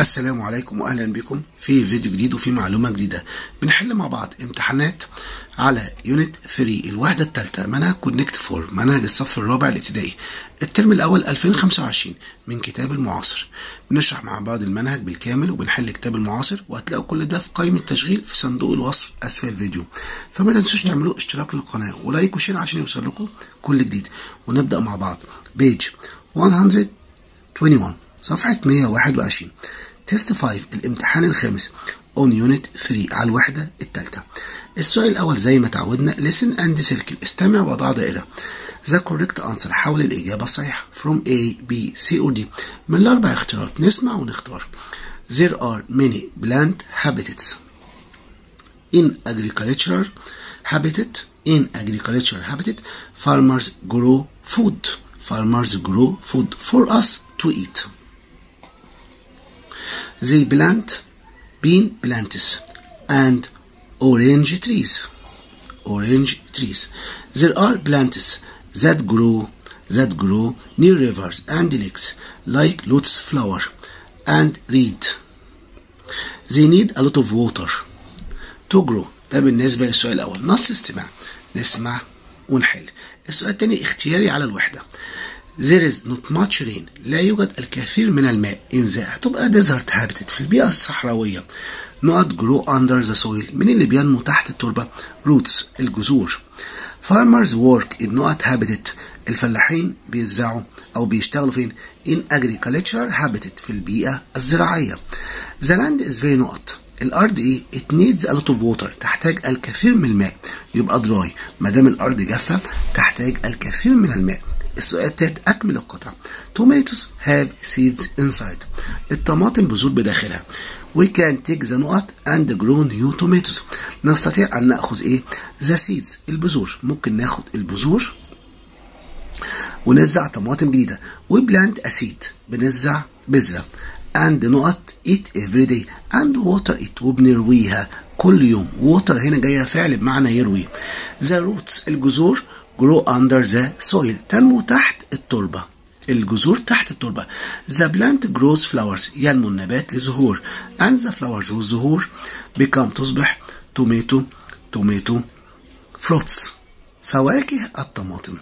السلام عليكم واهلا بكم في فيديو جديد وفي معلومه جديده بنحل مع بعض امتحانات على يونت 3 الوحده الثالثه منهج كونكت فور منهج الصف الرابع الابتدائي الترم الاول 2025 من كتاب المعاصر بنشرح مع بعض المنهج بالكامل وبنحل كتاب المعاصر وهتلاقوا كل ده في قائمه التشغيل في صندوق الوصف اسفل الفيديو فما تنسوش تعملوا اشتراك للقناه ولايك وشير عشان يوصل لكم كل جديد ونبدا مع بعض بيج 121 صفحة 121 تيست 5 الامتحان الخامس on unit 3 على الوحدة الثالثة السؤال الأول زي ما تعودنا listen and circle استمع وضع دائرة the correct answer حول الإجابة الصحيحة from A, B, C or D من الأربع اختيارات نسمع ونختار there are many plant habitats in agriculture habitat in agriculture habitat farmers grow food farmers grow food for us to eat they plant bean plants and orange trees orange trees there are plants that grow that grow near rivers and lakes like lotus flower and reed they need a lot of water to grow ده بالنسبة للسؤال الأول نص استماع نسمع ونحل السؤال الثاني اختياري على الوحدة There is not much rain لا يوجد الكثير من الماء in the هتبقى desert habitat في البيئة الصحراوية not grow under the soil من اللي بينمو تحت التربة roots الجذور farmers work in not habitat الفلاحين بيزرعوا أو بيشتغلوا فين in agriculture habitat في البيئة الزراعية the land is very not الأرض إيه؟ it needs a lot of water تحتاج الكثير من الماء يبقى dry ما دام الأرض جافة تحتاج الكثير من الماء السؤال التالت أكمل القطع tomatoes have seeds inside الطماطم بذور بداخلها we can take the نقط and grow new tomatoes نستطيع أن نأخذ إيه the seeds البذور ممكن ناخد البذور ونزرع طماطم جديدة we plant a seed بنزرع بذرة and نقط eat every day and water it وبنرويها كل يوم water هنا جاية فعل بمعنى يروي the roots الجذور grow under the soil تنمو تحت التربة الجذور تحت التربة the plant grows flowers ينمو النبات لزهور and the flowers والزهور become تصبح tomato tomato fruits فواكه الطماطم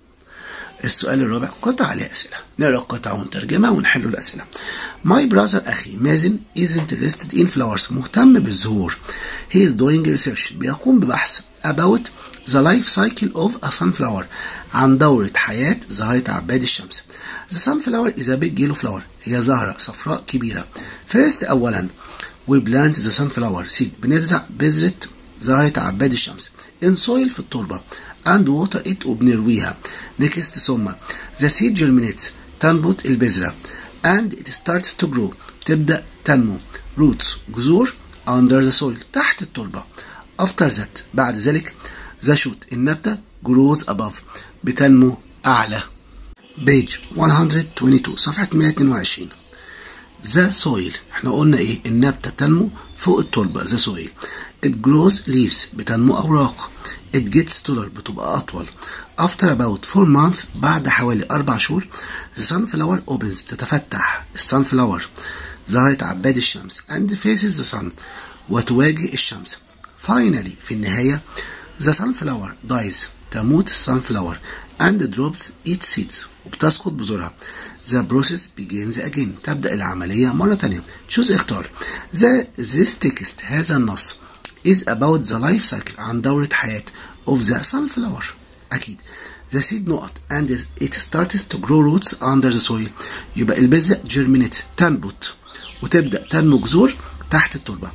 السؤال الرابع قطع عليه أسئلة نقرأ القطع ونترجمها ونحل الأسئلة My brother أخي مازن is interested in flowers مهتم بالزهور He is doing research بيقوم ببحث about the life cycle of a sunflower عن دورة حياة زهرة عباد الشمس The sunflower is a big yellow flower هي زهرة صفراء كبيرة First أولا we plant the sunflower seed بنزرع بذرة زهرة عباد الشمس in soil في التربة and water it وبنرويها next ثم the seed germinates تنبت البذرة and it starts to grow تبدأ تنمو roots جذور under the soil تحت التربة after that بعد ذلك the shoot النبتة grows above بتنمو أعلى page 122 صفحة 122 the soil احنا قلنا ايه النبتة تنمو فوق التربة the soil it grows leaves بتنمو أوراق it gets taller بتبقى أطول after about 4 months بعد حوالي أربع شهور the sunflower opens تتفتح السانفلاور زهرة عباد الشمس and faces the sun وتواجه الشمس finally في النهاية the sunflower dies تموت السانفلاور and drops its seeds وبتسقط بذورها the process begins again تبدأ العملية مرة تانية choose اختار the this text هذا النص is about the life cycle عن دورة حياة of the sunflower أكيد the seed نقط and it starts to grow roots under the soil يبقى البذرة germinates تنبت وتبدأ تنمو جذور تحت التربة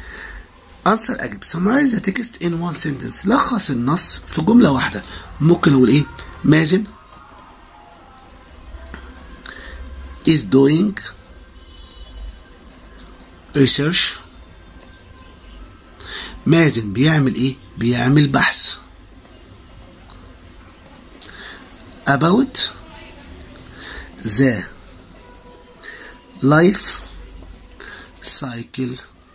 answer أجب summarize the text in one sentence لخص النص في جملة واحدة ممكن نقول إيه مازن is doing research مازن بيعمل ايه بيعمل بحث about the life cycle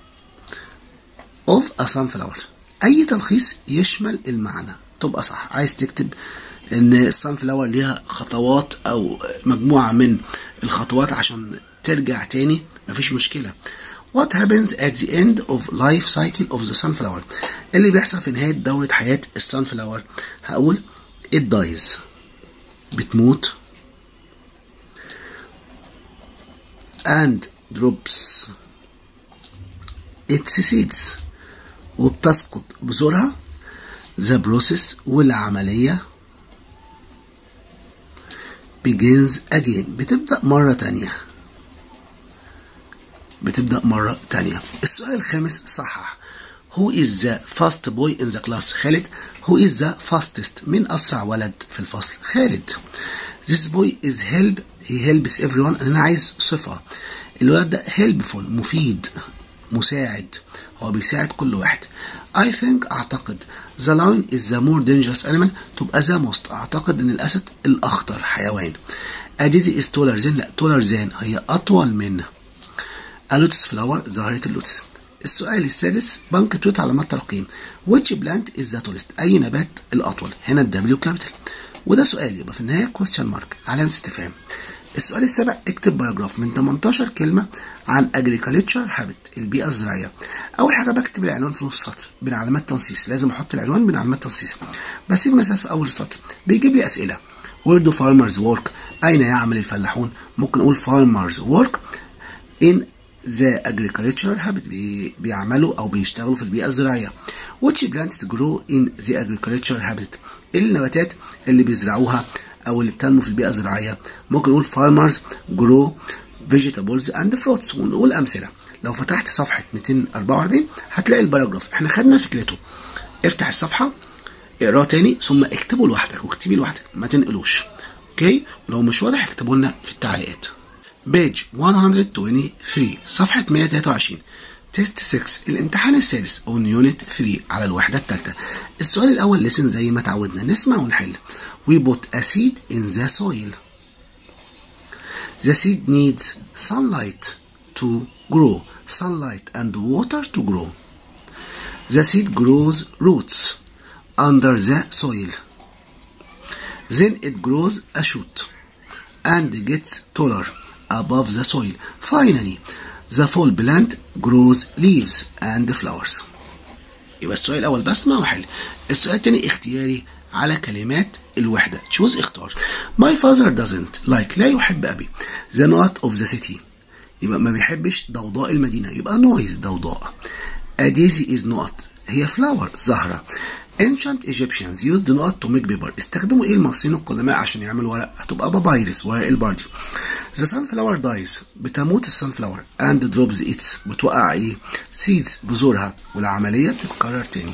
of a sunflower اي تلخيص يشمل المعنى تبقى صح عايز تكتب ان السان فلاور ليها خطوات او مجموعه من الخطوات عشان ترجع تاني مفيش مشكلة What happens at the end of life cycle of the sunflower اللي بيحصل في نهاية دورة حياة السانفلاور هقول it dies بتموت and drops its seeds وبتسقط بذورها the process والعملية begins again بتبدأ مرة تانية بتبدأ مرة تانية السؤال الخامس صحح Who is the fast boy in the class خالد Who is the fastest من أسرع ولد في الفصل خالد This boy is help he helps everyone أنا عايز صفة الولد ده helpful مفيد مساعد هو بيساعد كل واحد I think أعتقد the lion is the more dangerous animal تبقى the most أعتقد إن الأسد الأخطر حيوان أديزي is taller than لا taller than هي أطول من اللوتس فلاور زهرة اللوتس السؤال السادس بنك تويت علامات ترقيم which plant is the tallest أي نبات الأطول هنا الدبليو كابيتال وده سؤال يبقى في النهاية question mark علامة استفهام السؤال السابع اكتب باراجراف من 18 كلمة عن agriculture habit البيئة الزراعية أول حاجة بكتب العنوان في نص السطر بين علامات تنصيص لازم أحط العنوان بين علامات تنصيص بسيب مسافة أول السطر بيجيب لي أسئلة where do farmers work أين يعمل الفلاحون ممكن أقول farmers work in the agricultural habit بي بيعملوا أو بيشتغلوا في البيئة الزراعية which plants grow in the agricultural habit النباتات اللي بيزرعوها أو اللي بتنمو في البيئة الزراعية ممكن نقول farmers grow vegetables and fruits ونقول أمثلة لو فتحت صفحة 244 هتلاقي الباراجراف احنا خدنا فكرته افتح الصفحة اقراه تاني ثم اكتبه لوحدك واكتبيه لوحدك ما تنقلوش اوكي ولو مش واضح اكتبوا لنا في التعليقات بيج 123 صفحة 123 تيست 6 الامتحان السادس اون يونت 3 على الوحدة الثالثة السؤال الأول لسن زي ما تعودنا نسمع ونحل We put a seed in the soil The seed needs sunlight to grow sunlight and water to grow The seed grows roots under the soil Then it grows a shoot and gets taller above the soil. Finally, the fall plant grows leaves and flowers. يبقى السؤال الأول بسمع وحل. السؤال الثاني اختياري على كلمات الوحدة. choose اختار. My father doesn't like لا يحب أبي. The note of the city. يبقى ما بيحبش ضوضاء المدينة. يبقى noise ضوضاء. A daisy is not هي flower زهرة. ancient Egyptians used not to make paper استخدموا ايه المصريين القدماء عشان يعملوا ورق هتبقى بابايرس ورق البردي the sunflower dies بتموت السنفلاور and drops its بتوقع ايه seeds بذورها والعملية بتتكرر تاني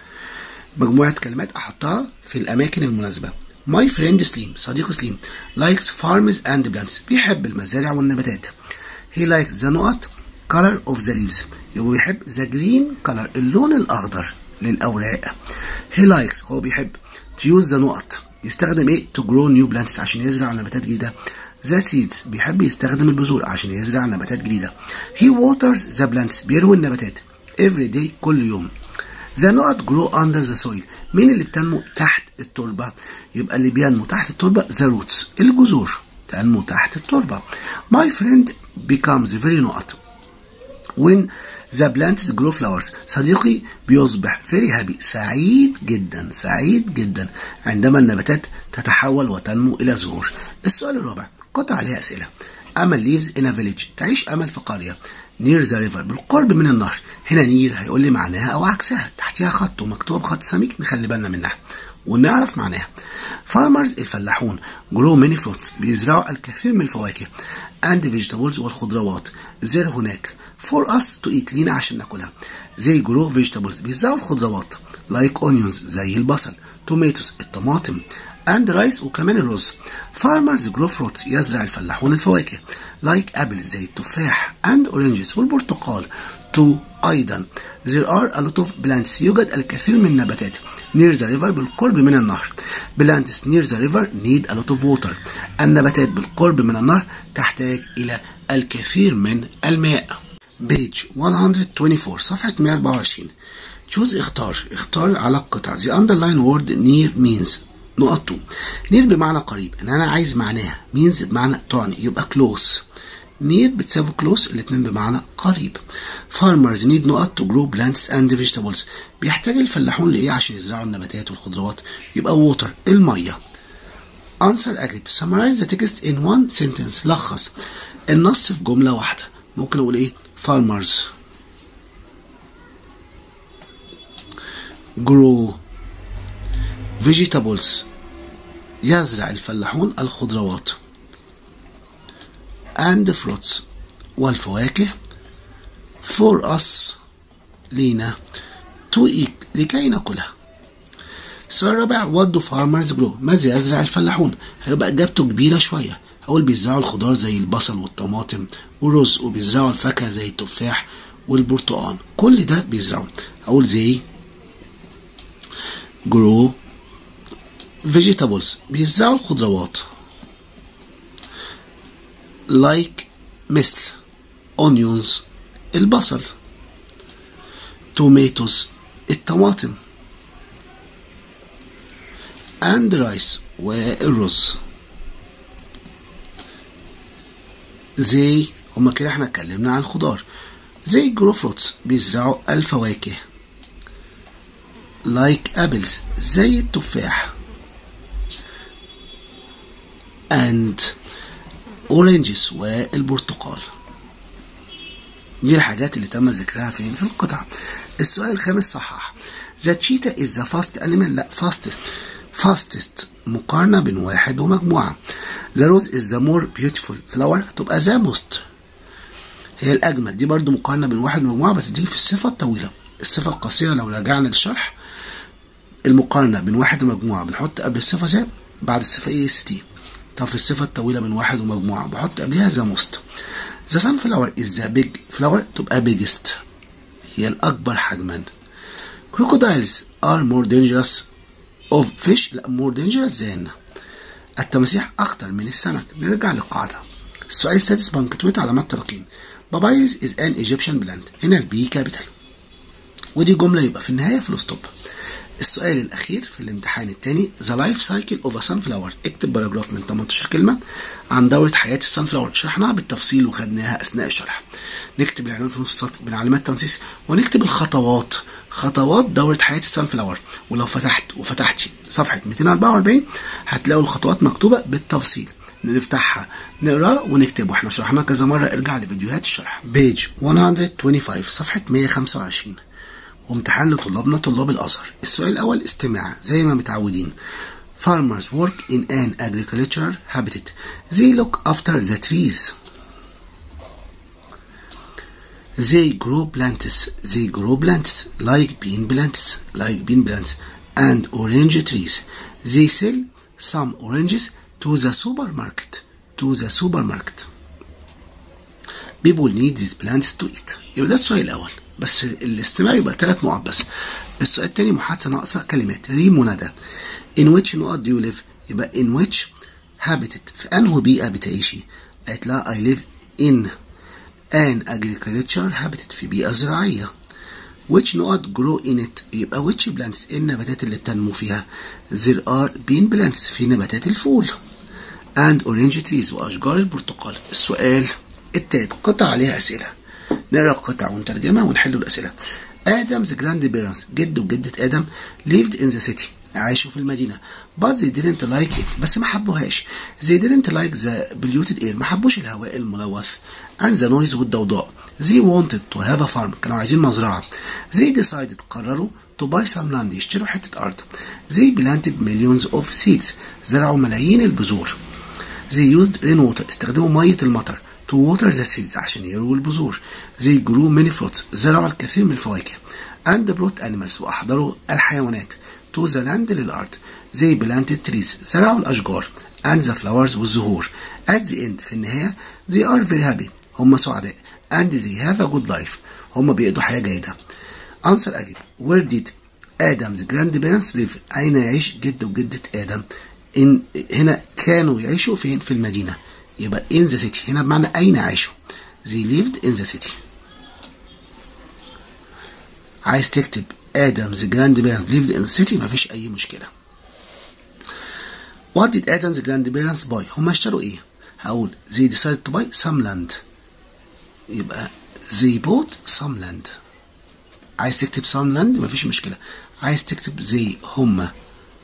مجموعة كلمات احطها في الاماكن المناسبة My friend سليم صديقي سليم likes farms and plants بيحب المزارع والنباتات he likes the نقط color of the leaves يبقى بيحب the green color اللون الأخضر للأوراق he likes هو بيحب to use the نقط يستخدم ايه to grow new plants عشان يزرع نباتات جديدة the seeds بيحب يستخدم البذور عشان يزرع نباتات جديدة he waters the plants بيروي النباتات every day كل يوم the نقط grow under the soil مين اللي بتنمو تحت التربة يبقى اللي بينمو تحت التربة the roots الجذور تنمو تحت التربة my friend becomes very نقط when the plants grow flowers صديقي بيصبح very happy سعيد جدا سعيد جدا عندما النباتات تتحول وتنمو إلى زهور السؤال الرابع قطع عليها أسئلة أمل lives in a village تعيش أمل في قرية near the river بالقرب من النهر هنا نير هيقول لي معناها أو عكسها تحتها خط ومكتوب خط سميك نخلي بالنا منها ونعرف معناها farmers الفلاحون grow many fruits بيزرعوا الكثير من الفواكه and vegetables والخضروات زر هناك for us to eat لينا عشان ناكلها زي grow vegetables بيزرعوا الخضروات like onions زي البصل tomatoes الطماطم and rice وكمان الرز farmers grow fruits يزرع الفلاحون الفواكه like apples زي التفاح and oranges والبرتقال to أيضا there are a lot of plants يوجد الكثير من النباتات near the river بالقرب من النهر plants near the river need a lot of water النباتات بالقرب من النهر تحتاج إلى الكثير من الماء page 124 صفحة 124 choose اختار اختار على القطع the underline word near means نقطه near بمعنى قريب ان انا عايز معناها means بمعنى تعني يبقى close near بتساوي close الاتنين بمعنى قريب farmers need نقط to grow plants and vegetables بيحتاج الفلاحون لإيه عشان يزرعوا النباتات والخضروات يبقى water المية answer أجيب summarize the text in one sentence لخص النص في جملة واحدة ممكن أقول إيه farmers grow vegetables يزرع الفلاحون الخضروات and fruits والفواكه for us لينا to eat لكي ناكلها السؤال الرابع what do farmers grow ماذا يزرع الفلاحون هيبقى اجابته كبيره شويه هقول بيزرعوا الخضار زي البصل والطماطم والرز وبيزرعوا الفاكهه زي التفاح والبرتقال كل ده بيزرعوا اقول زي grow vegetables بيزرعوا الخضروات like مثل onions البصل tomatoes الطماطم and rice والرز زي هما كده احنا اتكلمنا عن الخضار زي جرو فروتس بيزرعوا الفواكه like apples زي التفاح and oranges والبرتقال دي الحاجات اللي تم ذكرها فين في القطعة السؤال الخامس صحح The cheetah is the fast animal لا fastest fastest مقارنة بين واحد ومجموعة The rose is the more beautiful flower تبقى the most هي الأجمل دي برضو مقارنة بين واحد ومجموعة بس دي في الصفة الطويلة الصفة القصيرة لو رجعنا للشرح المقارنة بين واحد ومجموعة بنحط قبل الصفة ذا بعد الصفة ايه اس تي طب في الصفة الطويلة من واحد ومجموعة بحط قبلها ذا موست ذا سان فلاور از ذا بيج فلاور تبقى بيجست هي الأكبر حجما crocodiles are more dangerous of fish لا more dangerous than التماسيح أخطر من السمك نرجع للقاعدة السؤال السادس بنكتويت علامات ترقيم بابايرس is an Egyptian plant هنا البي كابيتال ودي جملة يبقى في النهاية فول ستوب السؤال الأخير في الامتحان الثاني The Life Cycle of a Sunflower اكتب باراجراف من 18 كلمة عن دورة حياة السان فلاور شرحناها بالتفصيل وخدناها أثناء الشرح نكتب العنوان في نص السطر من علامات تنصيص ونكتب الخطوات خطوات دورة حياة السان فلاور ولو فتحت وفتحتي صفحة 244 هتلاقوا الخطوات مكتوبة بالتفصيل نفتحها نقرا ونكتبه احنا شرحناه كذا مرة ارجع لفيديوهات الشرح بيج 125 صفحة 125 وامتحان لطلابنا طلاب الأزهر السؤال الأول استماع زي ما متعودين Farmers work in an agricultural habitat. They look after the trees. They grow plants. They grow plants like bean plants, like bean plants and orange trees. They sell some oranges to the supermarket. To the supermarket. People need these plants to eat. يبقى ده السؤال الأول. بس الاستماع يبقى ثلاث نقط بس السؤال الثاني محادثة ناقصة كلمات ريم وندى in which نقط do you live يبقى in which habitat في أنه بيئة بتعيشي قالت لها I live in an agricultural habitat في بيئة زراعية which نقط grow in it يبقى which plants النباتات اللي بتنمو فيها there are bean plants في نباتات الفول and orange trees وأشجار البرتقال السؤال التالت قطع عليها أسئلة نقرا القطع ونترجمها ونحل الأسئلة آدم's grandparents جد وجدة آدم lived in the city عاشوا في المدينة but they didn't like it بس ما حبوهاش they didn't like the polluted air ما حبوش الهواء الملوث and the noise والضوضاء they wanted to have a farm كانوا عايزين مزرعة they decided قرروا to buy some land يشتروا حتة أرض they planted millions of seeds زرعوا ملايين البذور they used rainwater استخدموا مية المطر to water the seeds عشان يرووا البذور they grew many fruits زرعوا الكثير من الفواكه and brought animals وأحضروا الحيوانات to the land للأرض they planted trees زرعوا الأشجار and the flowers والزهور at the end في النهاية they are very happy هم سعداء and they have a good life هم بيقضوا حياة جيدة answer أجيب where did Adam's grandparents live أين يعيش جد وجدة آدم إن هنا كانوا يعيشوا فين في المدينة يبقى in the city هنا بمعنى أين عاشوا they lived in the city عايز تكتب Adam's grandparents lived in the city مفيش أي مشكلة What did Adam's grandparents buy؟ هما اشتروا إيه؟ هقول they decided to buy some land يبقى they bought some land عايز تكتب some land مفيش مشكلة عايز تكتب زي هما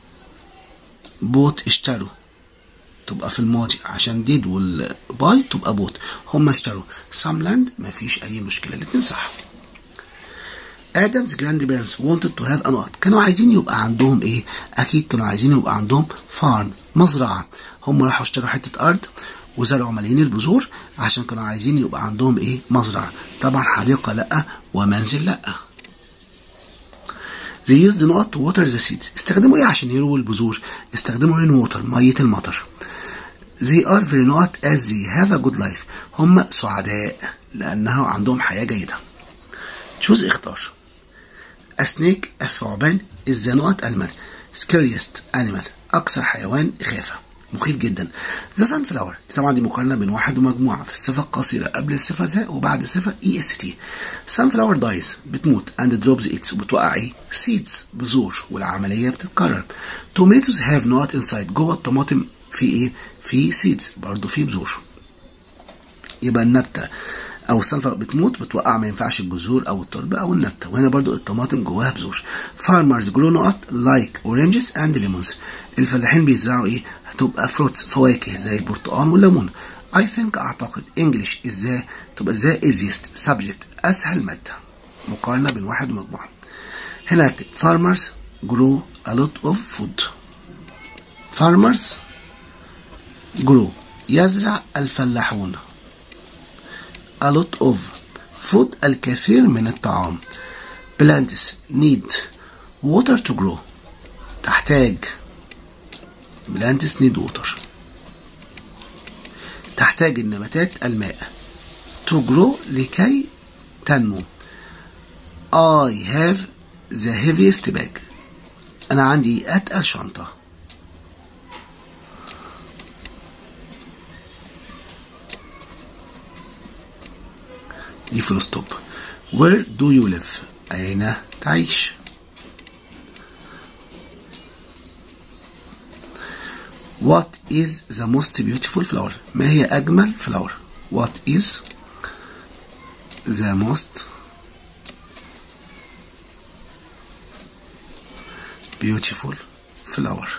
بوت اشتروا تبقى في الماضي عشان ديد والباي تبقى بوت هما اشتروا some land مفيش أي مشكلة الاتنين صح ادمز جراند بيرنتس wanted to have a نقط كانوا عايزين يبقى عندهم ايه اكيد كانوا عايزين يبقى عندهم فارم مزرعه هم راحوا اشتروا حته ارض وزرعوا ملايين البذور عشان كانوا عايزين يبقى عندهم ايه مزرعه طبعا حديقه لا ومنزل لا They used نقط to water the seeds استخدموا ايه عشان يرووا البذور استخدموا rain water ميه المطر They are very not as they have a good life هم سعداء لأنها عندهم حياة جيدة choose اختار A snake الثعبان is the not animal scariest animal أكثر حيوان إخافة مخيف جدا ذا سان فلاور طبعا دي مقارنه بين واحد ومجموعه في الصفه القصيره قبل الصفه ذا وبعد الصفه اي اس تي سان فلاور دايز بتموت اند دروبز ايتس وبتوقع ايه سيدز بذور والعمليه بتتكرر توميتوز هاف نوت انسايد جوه الطماطم في ايه في سيدز برضه في بذور يبقى النبته او السنفر بتموت بتوقع ما ينفعش الجذور او التربه او النبته وهنا برضو الطماطم جواها بذور فارمرز جرو نقط لايك اورنجز اند ليمونز الفلاحين بيزرعوا ايه هتبقى فروتس فواكه زي البرتقال والليمون I think اعتقد انجلش ازاي تبقى ازاي easiest subject اسهل ماده مقارنه بين واحد ومجموعه هنا هكتب farmers grow a lot of food farmers grow يزرع الفلاحون a lot of food الكثير من الطعام plants need water to grow تحتاج plants need water تحتاج النباتات الماء to grow لكي تنمو I have the heaviest bag أنا عندي أتقل شنطة دي فول ستوب where do you live أين تعيش what is the most beautiful flower ما هي أجمل flower what is the most beautiful flower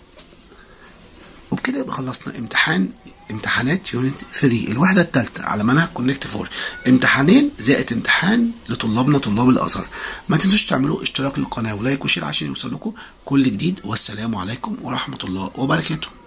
وبكده يبقى خلصنا امتحان امتحانات يونت 3 الوحدة الثالثة على منهج كونكت فور امتحانين زائد امتحان لطلابنا طلاب الأزهر ما تنسوش تعملوا اشتراك للقناة ولايك وشير عشان يوصل لكم كل جديد والسلام عليكم ورحمة الله وبركاته